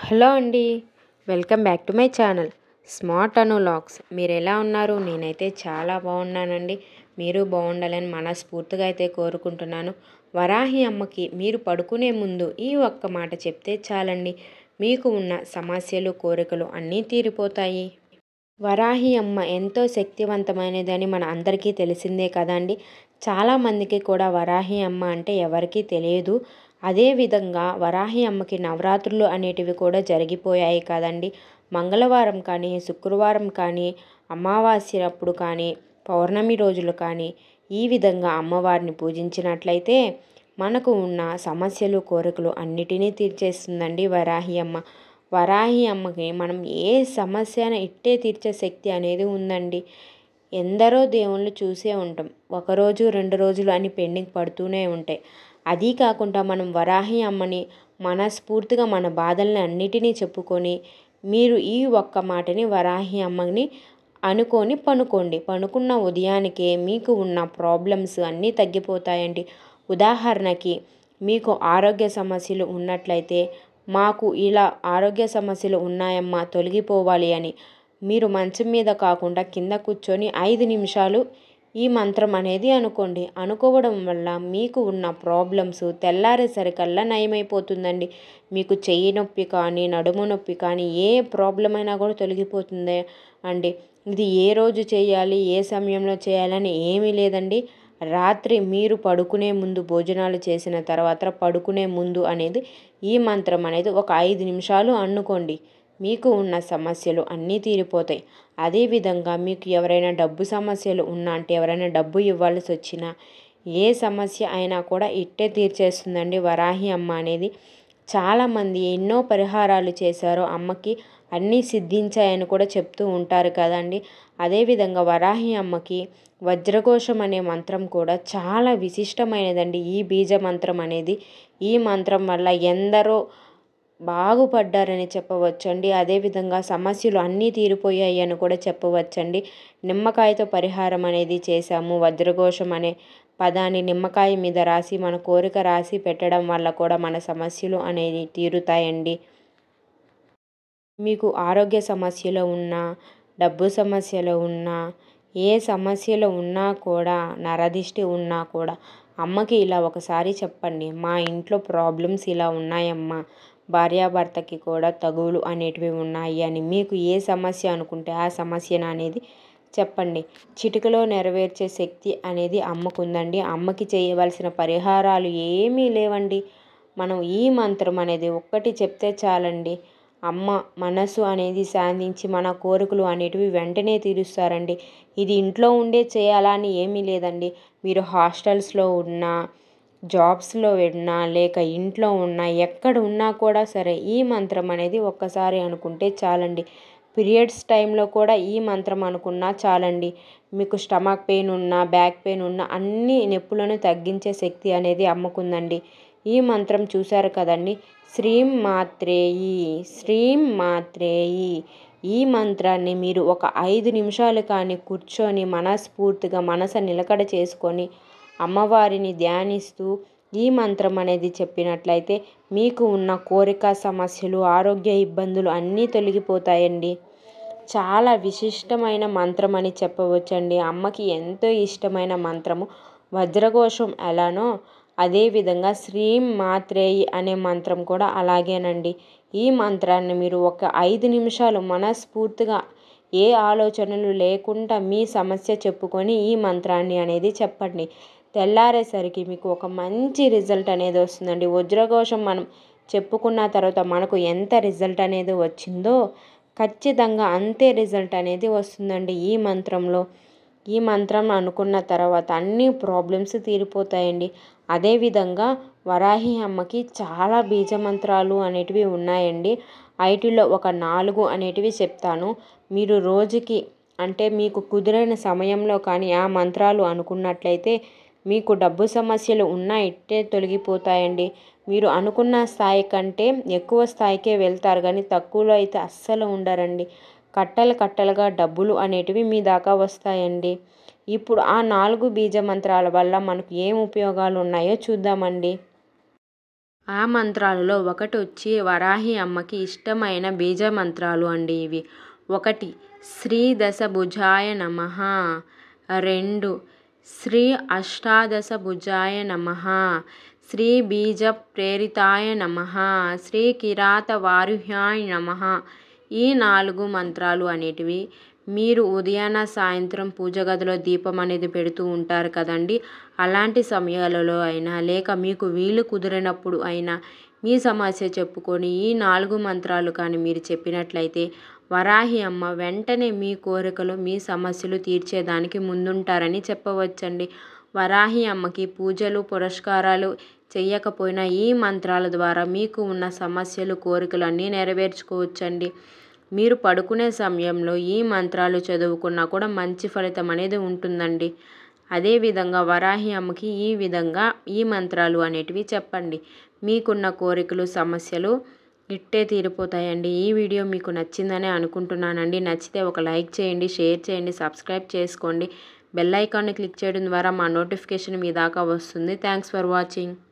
hello అండి welcome back to my channel smart Anu logs మీరు ఎలా ఉన్నారు నేనైతే చాలా బాగున్నానండి మీరు బాగుండాలని మనస్ఫూర్తిగా అయితే కోరుకుంటున్నాను వరాహి అమ్మకి మీరు పడుకునే ముందు ఈ ఒక్క మాట చెప్తే చాలండి మీకు ఉన్న సమస్యలు కోరికలు అన్నీ తీరిపోతాయి వరాహి అమ్మ ఎంతో శక్తివంతమైనదని మన అందరికీ తెలిసిందే కదండి చాలామందికి కూడా వరాహి అమ్మ అంటే ఎవరికీ తెలియదు అదేవిధంగా వరాహి అమ్మకి నవరాత్రులు అనేటివి కూడా జరిగిపోయాయి కదండి మంగళవారం కానీ శుక్రవారం కానీ అమావాస్య అప్పుడు కానీ పౌర్ణమి రోజులు కానీ ఈ విధంగా అమ్మవారిని పూజించినట్లయితే మనకు ఉన్న సమస్యలు కోరికలు అన్నిటినీ తీర్చేస్తుందండి వరాహి అమ్మ వరాహి అమ్మకి మనం ఏ సమస్యన ఇట్టే తీర్చే శక్తి అనేది ఉందండి ఎందరో దేవుళ్ళు చూసే ఉంటాం ఒకరోజు రెండు రోజులు అని పెండింగ్ పడుతూనే ఉంటాయి అదీ కాకుండా మనం వరాహి అమ్మని మనస్ఫూర్తిగా మన బాధల్ని అన్నిటినీ చెప్పుకొని మీరు ఈ ఒక్క మాటని వరాహి అమ్మని అనుకొని పనుకోండి పనుకున్న ఉదయానికే మీకు ఉన్న ప్రాబ్లమ్స్ అన్నీ తగ్గిపోతాయండి ఉదాహరణకి మీకు ఆరోగ్య సమస్యలు ఉన్నట్లయితే మాకు ఇలా ఆరోగ్య సమస్యలు ఉన్నాయమ్మా తొలగిపోవాలి అని మీరు మంచం మీద కాకుండా కింద కూర్చొని ఐదు నిమిషాలు ఈ మంత్రం అనేది అనుకోండి అనుకోవడం వల్ల మీకు ఉన్న ప్రాబ్లమ్స్ తెల్లారేసరికల్లా నయమైపోతుందండి మీకు చెయ్యి నొప్పి కానీ నడుము నొప్పి కానీ ఏ ప్రాబ్లం అయినా కూడా తొలగిపోతుంది అండి ఇది ఏ రోజు చేయాలి ఏ సమయంలో చేయాలని ఏమీ లేదండి రాత్రి మీరు పడుకునే ముందు భోజనాలు చేసిన తర్వాత పడుకునే ముందు అనేది ఈ మంత్రం అనేది ఒక ఐదు నిమిషాలు అనుకోండి మీకు ఉన్న సమస్యలు అన్నీ తీరిపోతాయి అదేవిధంగా మీకు ఎవరైనా డబ్బు సమస్యలు ఉన్నా అంటే ఎవరైనా డబ్బు ఇవ్వాల్సి వచ్చినా ఏ సమస్య అయినా కూడా ఇట్టే తీర్చేస్తుందండి వరాహి అమ్మ అనేది చాలామంది ఎన్నో పరిహారాలు చేశారో అమ్మకి అన్నీ సిద్ధించాయని కూడా చెప్తూ ఉంటారు కదండి అదేవిధంగా వరాహి అమ్మకి వజ్రఘోషం అనే మంత్రం కూడా చాలా విశిష్టమైనదండి ఈ బీజ మంత్రం అనేది ఈ మంత్రం వల్ల ఎందరో బాగుపడ్డారని చెప్పవచ్చండి అదేవిధంగా సమస్యలు అన్నీ తీరిపోయాయి అని కూడా చెప్పవచ్చండి నిమ్మకాయతో పరిహారం అనేది చేశాము వజ్రఘోషం అనే పదాన్ని నిమ్మకాయ మీద రాసి మన కోరిక రాసి పెట్టడం వల్ల కూడా మన సమస్యలు అనేది తీరుతాయండి మీకు ఆరోగ్య సమస్యలు ఉన్నా డబ్బు సమస్యలు ఉన్నా ఏ సమస్యలు ఉన్నా కూడా నరదిష్టి ఉన్నా కూడా అమ్మకి ఇలా ఒకసారి చెప్పండి మా ఇంట్లో ప్రాబ్లమ్స్ ఇలా ఉన్నాయమ్మా భార్యాభర్తకి కూడా తగువులు అనేటివి ఉన్నాయి అని మీకు ఏ సమస్య అనుకుంటే ఆ సమస్యను అనేది చెప్పండి చిటికలో నెరవేర్చే శక్తి అనేది అమ్మకుందండి అమ్మకి చేయవలసిన పరిహారాలు ఏమీ లేవండి మనం ఈ మంత్రం అనేది ఒక్కటి చెప్తే చాలండి అమ్మ మనసు అనేది శాంతించి మన కోరికలు అనేటివి వెంటనే తీరుస్తారండి ఇది ఇంట్లో ఉండే చేయాలా అని ఏమీ లేదండి మీరు హాస్టల్స్లో ఉన్నా జాబ్స్లో ఉన్నా లేక ఇంట్లో ఉన్నా ఎక్కడ ఉన్నా కూడా సరే ఈ మంత్రం అనేది ఒక్కసారి అనుకుంటే చాలండి పీరియడ్స్ టైంలో కూడా ఈ మంత్రం అనుకున్నా చాలండి మీకు స్టమక్ పెయిన్ ఉన్నా బ్యాక్ పెయిన్ ఉన్నా అన్ని నొప్పులను తగ్గించే శక్తి అనేది అమ్మకుందండి ఈ మంత్రం చూశారు కదండి శ్రీం మాత్రేయి శ్రీం మాత్రేయి ఈ మంత్రాన్ని మీరు ఒక ఐదు నిమిషాలు కానీ కూర్చొని మనస్ఫూర్తిగా మనసు నిలకడ చేసుకొని అమ్మవారిని ధ్యానిస్తూ ఈ మంత్రం అనేది చెప్పినట్లయితే మీకు ఉన్న కోరిక సమస్యలు ఆరోగ్య ఇబ్బందులు అన్నీ తొలగిపోతాయండి చాలా విశిష్టమైన మంత్రం అని చెప్పవచ్చండి అమ్మకి ఎంతో ఇష్టమైన మంత్రము వజ్రఘోషం ఎలానో అదేవిధంగా శ్రీం మాత్రేయి అనే మంత్రం కూడా అలాగేనండి ఈ మంత్రాన్ని మీరు ఒక ఐదు నిమిషాలు మనస్ఫూర్తిగా ఏ ఆలోచనలు లేకుండా మీ సమస్య చెప్పుకొని ఈ మంత్రాన్ని అనేది చెప్పండి తెల్లారేసరికి మీకు ఒక మంచి రిజల్ట్ అనేది వస్తుందండి వజ్రఘోషం మనం చెప్పుకున్న తర్వాత మనకు ఎంత రిజల్ట్ అనేది వచ్చిందో ఖచ్చితంగా అంతే రిజల్ట్ అనేది వస్తుందండి ఈ మంత్రంలో ఈ మంత్రం అనుకున్న తర్వాత అన్ని ప్రాబ్లమ్స్ తీరిపోతాయండి అదేవిధంగా వరాహి అమ్మకి చాలా బీజ మంత్రాలు అనేటివి ఉన్నాయండి ఐటీలో ఒక నాలుగు అనేటివి చెప్తాను మీరు రోజుకి అంటే మీకు కుదిరైన సమయంలో కానీ ఆ మంత్రాలు అనుకున్నట్లయితే మీకు డబ్బు సమస్యలు ఉన్నా ఇట్టే తొలగిపోతాయండి మీరు అనుకున్న స్థాయి కంటే ఎక్కువ స్థాయికే వెళ్తారు కానీ తక్కువలో అయితే అస్సలు ఉండరండి కట్టలు కట్టలుగా డబ్బులు అనేటివి మీ దాకా వస్తాయండి ఇప్పుడు ఆ నాలుగు బీజ మంత్రాల వల్ల మనకు ఏం ఉపయోగాలు ఉన్నాయో చూద్దామండి ఆ మంత్రాలలో ఒకటి వచ్చి వరాహి అమ్మకి ఇష్టమైన బీజ మంత్రాలు అండి ఇవి ఒకటి శ్రీ దశ భుజాయ నమ రెండు శ్రీ అష్టాదశ భుజాయ నమ శ్రీ బీజ ప్రేరితాయ నమ శ్రీ కిరాత వారుహ్యాయ నమ ఈ నాలుగు మంత్రాలు అనేటివి మీరు ఉదయాన సాయంత్రం పూజ గదిలో దీపం అనేది పెడుతూ ఉంటారు కదండి అలాంటి సమయాలలో అయినా లేక మీకు వీలు కుదిరినప్పుడు అయినా మీ సమస్య చెప్పుకొని ఈ నాలుగు మంత్రాలు కానీ మీరు చెప్పినట్లయితే వరాహి అమ్మ వెంటనే మీ కోరికలు మీ సమస్యలు తీర్చేదానికి ముందుంటారని చెప్పవచ్చండి వరాహి అమ్మకి పూజలు పురస్కారాలు చెయ్యకపోయినా ఈ మంత్రాల ద్వారా మీకు ఉన్న సమస్యలు కోరికలు అన్నీ నెరవేర్చుకోవచ్చండి మీరు పడుకునే సమయంలో ఈ మంత్రాలు చదువుకున్నా కూడా మంచి ఫలితం అనేది ఉంటుందండి అదేవిధంగా వరాహి అమ్మకి ఈ విధంగా ఈ మంత్రాలు అనేటివి చెప్పండి మీకున్న కోరికలు సమస్యలు ఇట్టే తీరిపోతాయండి ఈ వీడియో మీకు నచ్చిందని అనుకుంటున్నానండి నచ్చితే ఒక లైక్ చేయండి షేర్ చేయండి సబ్స్క్రైబ్ చేసుకోండి బెల్ ఐకాన్ని క్లిక్ చేయడం ద్వారా మా నోటిఫికేషన్ మీ దాకా వస్తుంది థ్యాంక్స్ ఫర్ వాచింగ్